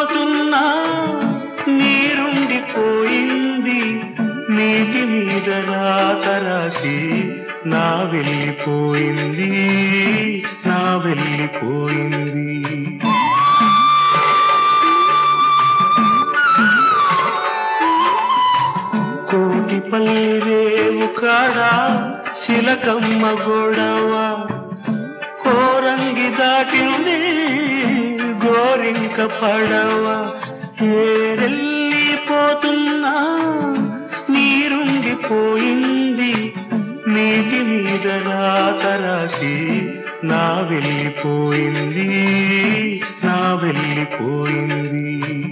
పోతున్నా నీరుండిపోయింది నీటి మీద రాత రాసి నా వెళ్ళిపోయింది నా వెళ్ళిపోయింది కోటి పల్లిరేవు కాడా శిలకమ్మ గొడవ కోరంగి దాటింది గోరింక పడవ ఏరెళ్ళిపోతున్నా నీరుండిపోయింది నీటి మీద రాత రాసి నా వెళ్ళిపోయింది నా వెళ్ళిపోయింది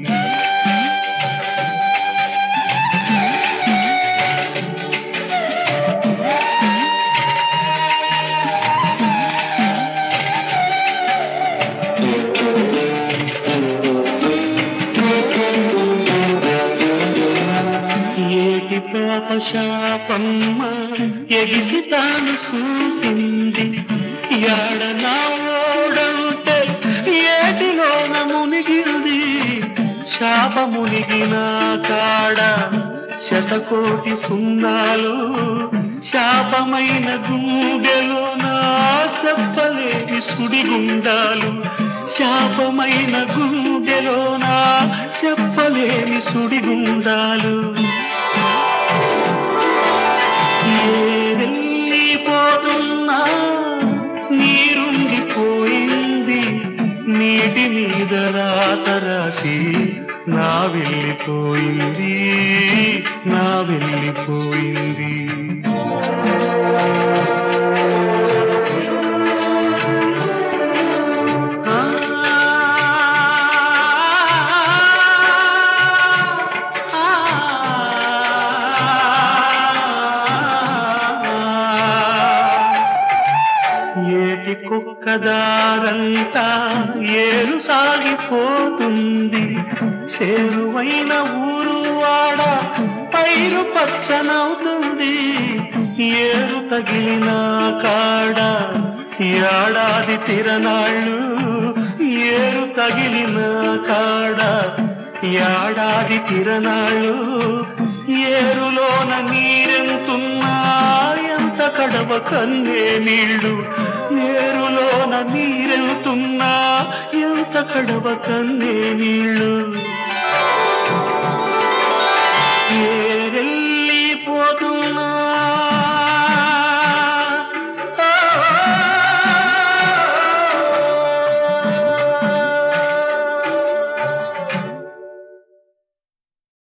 ఏటి పాప శాపమ్మ ఎగిసి తాను చూసింది యాడ నా ఓడంటే ఏటిలోన మునిగింది శాప మునిగిన కాడ శతకోటి సున్నాలు శాపమైన గుండెలో నా చెప్పలేని సుడిగుండాలు శాపమైన గుండెలో నా చెప్పలేని సుడిగుండాలు ఏరెళ్ళిపోతున్నా నీరుండిపోయింది నీటి మీద రాత రాసి నా వెళ్ళిపోయింది నా వెళ్ళిపోయింది ఏటి కుక్కదారంతా ఏరు సాగిపోతుంది చేరువైన ఊరు వాడ పైరు పచ్చనవుతుంది ఏరు తగిలిన కాడ ఏడాది తిరనాళ్ళు ఏరు తగిలిన కాడ ఏడాది తిరనాళ్ళు ఏరులోన నీరెంతున్నా ఎంత కడవ కన్నే నీళ్ళు ఏరులోన నీరెంతున్నా ఎంత కడవ కన్నే నీళ్ళు